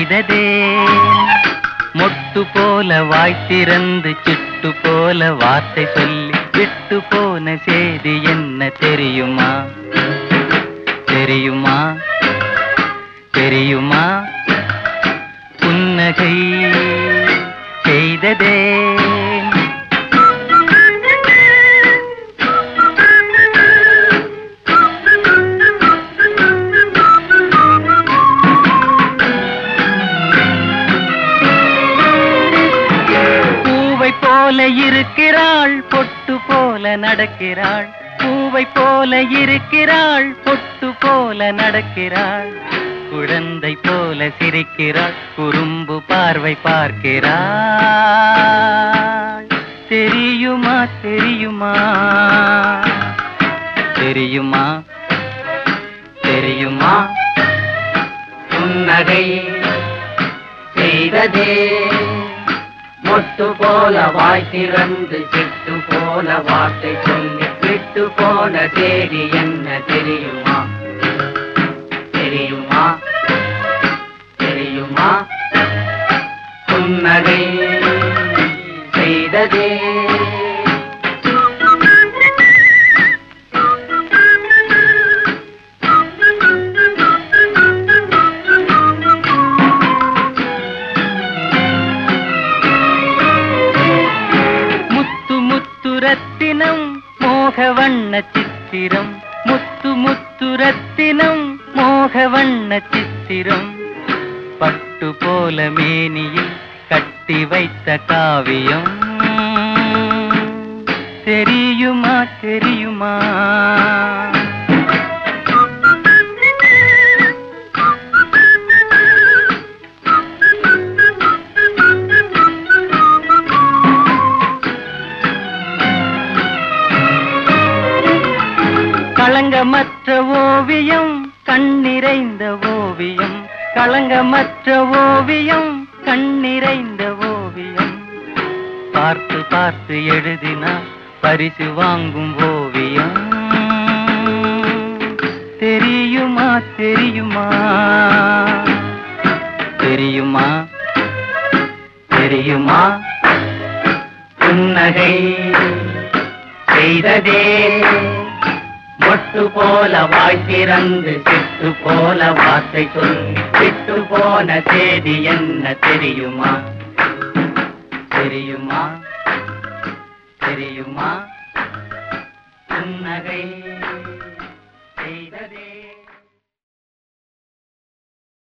செய்ததே மொட்டு போல வாய் திறந்து சிட்டு போல வார்த்தை சொல்லி விட்டு போன செய்தி என்ன தெரியுமா தெரியுமா தெரியுமா புன்னகை செய்ததே பூவை போல இருக்கிறாள் பொட்டு போல நடக்கிறாள் பூவை போல இருக்கிறாள் பொட்டு போல நடக்கிறாள் குழந்தை போல சிரிக்கிறாள் குறும்பு பார்வை பார்க்கிறாள் தெரியுமா தெரியுமா தெரியுமா தெரியுமா புன்னகை செய்ததே மொட்டு போல வாய் திறந்து சிட்டு போல வார்த்தை சொல்லி விட்டு போன தேடி என்ன தெரியுமா தெரியுமா தெரியுமா புன்னகை செய்ததே முத்து முத்து ரத்தினம் மோக வண்ண சித்திரம் முத்து முத்து ரத்தினம் மோக வண்ண சித்திரம் பட்டு போல மேனியில் கட்டி வைத்த காவியம் தெரியுமா தெரியுமா களங்கமற்ற ஓவியம் கண்ணிறைந்த ஓவியம் களங்கமற்ற ஓவியம் கண்ணிறைந்த ஓவியம் பார்த்து பார்த்து எழுதினால் பரிசு வாங்கும் ஓவியம் தெரியுமா தெரியுமா தெரியுமா தெரியுமா புன்னகை செய்ததே மொட்டு போல வாய் திறந்து சிட்டு போல வார்த்தை சொல்லி விட்டு போன தேதி என்ன தெரியுமா தெரியுமா தெரியுமா புன்னகை